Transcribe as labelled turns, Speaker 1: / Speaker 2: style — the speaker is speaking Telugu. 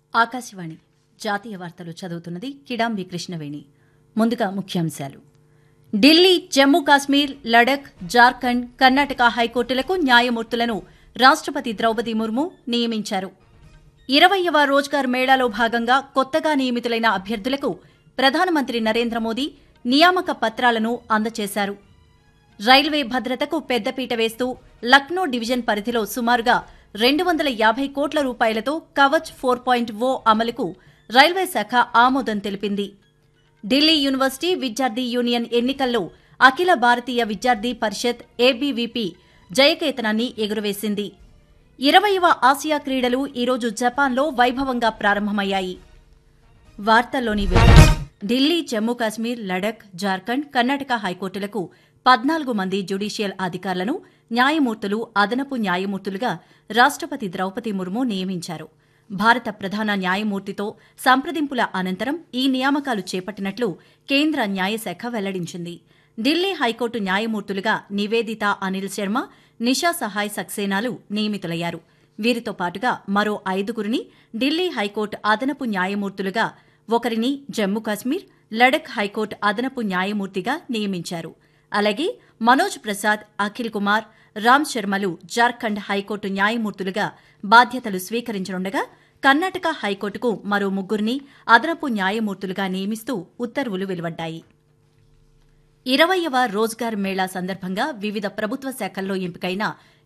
Speaker 1: ఆకాశవాణి జాతీయ వార్తలు చదువుతున్నది కిడాంబి కృష్ణవేణి ముందుగా ముఖ్యాంశాలు ఢిల్లీ జమ్మూ కాశ్మీర్ లడఖ్ జార్ఖండ్ కర్ణాటక హైకోర్టులకు న్యాయమూర్తులను రాష్టపతి ద్రౌపది ముర్ము నియమించారు ఇరవయవ రోజ్గార్ మేళాలో భాగంగా కొత్తగా నియమితులైన అభ్యర్థులకు ప్రధానమంత్రి నరేంద్ర మోదీ నియామక పత్రాలను అందజేశారు రైల్వే భద్రతకు పెద్దపీట వేస్తూ లక్నో డివిజన్ పరిధిలో సుమారుగా రెండు వందల యాభై కోట్ల రూపాయలతో కవచ్ ఫోర్ పాయింట్ ఓ అమలుకు రైల్వే శాఖ ఆమోదం తెలిపింది ఢిల్లీ యూనివర్సిటీ విద్యార్థి యూనియన్ ఎన్నికల్లో అఖిల భారతీయ విద్యార్థి పరిషత్ ఏబీవీపీ జయకేతనాన్ని ఎగురవేసింది ఇరవయవ ఆసియా క్రీడలు ఈరోజు జపాన్లో వైభవంగా ప్రారంభమయ్యాయి వార్తల్లోని వివరాలు ఢిల్లీ జమ్మూ కాశ్మీర్ లడఖ్ జార్ఖండ్ కర్ణాటక హైకోర్టులకు పద్నాలుగు మంది జ్యుడీషియల్ అధికారులను న్యాయమూర్తులు అదనపు న్యాయమూర్తులుగా రాష్టపతి ద్రౌపది ముర్ము నియమించారు భారత ప్రధాన న్యాయమూర్తితో సంప్రదింపుల అనంతరం ఈ నియామకాలు చేపట్టినట్లు కేంద్ర న్యాయశాఖ వెల్లడించింది ఢిల్లీ హైకోర్టు న్యాయమూర్తులుగా నివేదిత అనిల్ శర్మ నిషా సహాయ్ సక్సేనాలు నియమితులయ్యారు వీరితో పాటుగా మరో ఐదుగురిని ఢిల్లీ హైకోర్టు అదనపు న్యాయమూర్తులుగా ఒకరిని జమ్మూ కాశ్మీర్ లడఖ్ హైకోర్టు అదనపు న్యాయమూర్తిగా నియమించారు అలాగే మనోజ్ ప్రసాద్ అఖిల్ కుమార్ రామ్ శర్మలు జార్ఖండ్ హైకోర్టు న్యాయమూర్తులుగా బాధ్యతలు స్వీకరించనుండగా కర్ణాటక హైకోర్టుకు మరో ముగ్గురిని అదనపు న్యాయమూర్తులుగా నియమిస్తూ ఉత్తర్వులు వెలువడ్డాయి ఇరవయవ రోజ్గార్ మేళా సందర్భంగా వివిధ ప్రభుత్వ శాఖల్లో ఎంపికైన